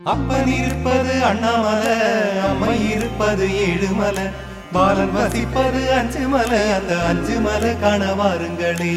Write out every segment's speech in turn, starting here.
அப்பன் இருப்பது அண்ணாமலை அம்மை இருப்பது ஏழுமலை பாலன் வசிப்பது அஞ்சு மலை அந்த அஞ்சு மலை காண வாருங்களே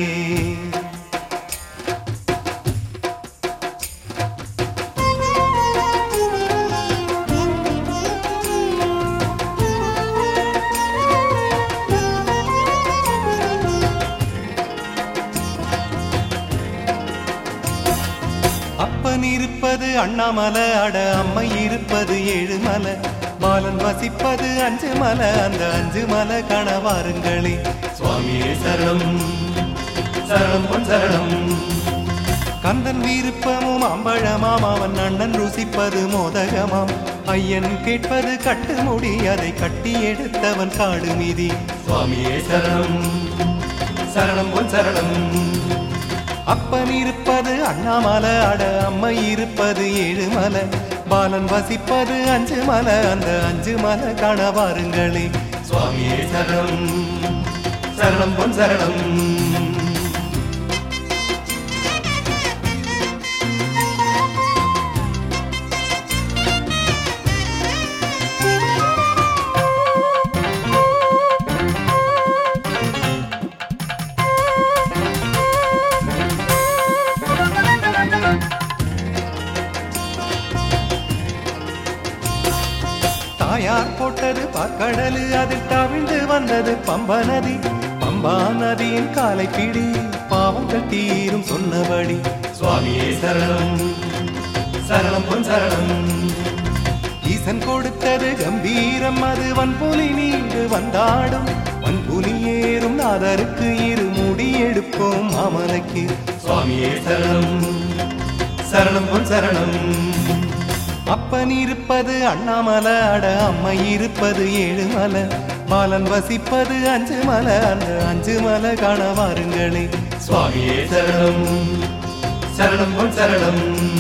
அப்பன் இருப்பது அண்ணாமலை அட அம்மை இருப்பது ஏழுமலை பாலன் வசிப்பது அஞ்சு மலை அந்த அஞ்சு மலை காண வாருங்களே சுவாமியே சரணம் சரணம் பொன் சரணம் கந்தன் விருப்பமும் அம்பழமாம் அவன் அண்ணன் ருசிப்பது மோதகமாம் ஐயன் கேட்பது கட்டுமுடி அதை கட்டி எடுத்தவன் காடு மீதி சுவாமியே சரணம் சரணம் பொன் சரணம் அப்பன் இருப்பது அண்ணாமலை அட அம்மை இருப்பது ஏழுமலை பாலன் வசிப்பது அஞ்சு மலை அந்த அஞ்சு மலை காண வாருங்களே சுவாமியே சரணம் சரணம் பொன் சரணம் தாயார் போட்டது பாக்கடலு அதில் தவிழ்ந்து வந்தது பம்பா நதி பம்பா நதியின் காலை பிடி பாவங்கள் தீரும் சொன்னபடி சுவாமியே சரணம் சரணம் பொன் சரணம் ஈசன் கொடுத்தது கம்பீரம் அது வன்புலி நீண்டு வந்தாடும் வன்புலி ஏறும் நாதருக்கு இரு முடி எடுப்போம் மாமலைக்கு சுவாமியே சரணம் சரணம் பொன் சரணம் அப்பன் இருப்பது அண்ணாமலை அட அம்மை இருப்பது ஏழுமலை பாலன் வசிப்பது அஞ்சு மலை அந்த அஞ்சு மலை காண வாருங்களே சுவாமியே சரணம் சரணம் பொன் சரணம்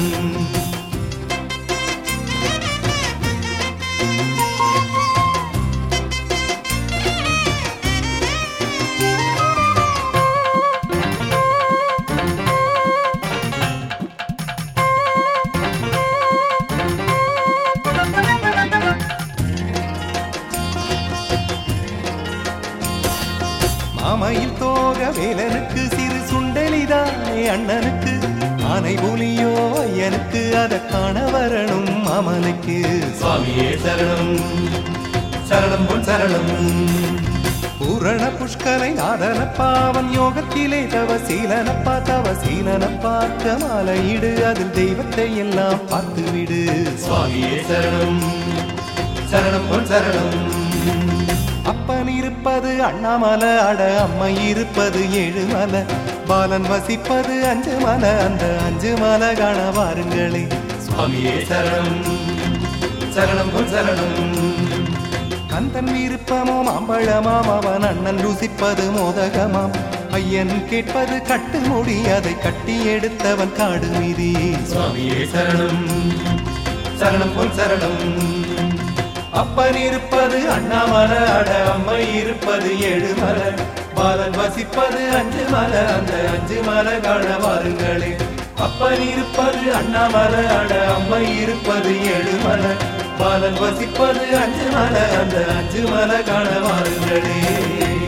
மாமையில் தோக வேலனுக்கு சிறு சுண்டலிதானே அண்ணனுக்கு ஆனை புலியோ ஐயனுக்கு அதை காண வரணும் மாமனுக்கு சுவாமியே சரணம் சரணம் பொன் சரணம் பூரண புஷ்கலை நாதனப்பா அவன் யோகத்திலே தவ சீலனப்பா தவ சீலனப்பா மாலையிடு அதில் தெய்வத்தை எல்லாம் பார்த்து விடு சுவாமியே சரணம் சரணம் பொன் சரணம் அப்பன் இருப்பது அண்ணாமலை அட அம்மை இருப்பது ஏழுமலை பாலன் வசிப்பது அஞ்சு மலை அந்த அஞ்சு மலை காண வாருங்களே சுவாமியே சரணம் சரணம் பொன் சரணம் கந்தன் விருப்பமும் அம்பழமாம் அவன் அண்ணன் ருசிப்பது மோதகமாம் ஐயன் கேட்பது கட்டு முடி அதை கட்டி எடுத்தவன் காடு மீதி சுவாமியே சரணம் சரணம் பொன் சரணம் அப்பன் இருப்பது அண்ணாமலை அட அம்மை இருப்பது ஏழுமலை பாலன் வசிப்பது அஞ்சு மலை அந்த அஞ்சு மலை காண வாருங்களே அப்பன் இருப்பது அண்ணாமலை அட அம்மை இருப்பது ஏழுமலை பாலன் வசிப்பது அஞ்சு மலை அந்த அஞ்சு மலை காண வாருங்களே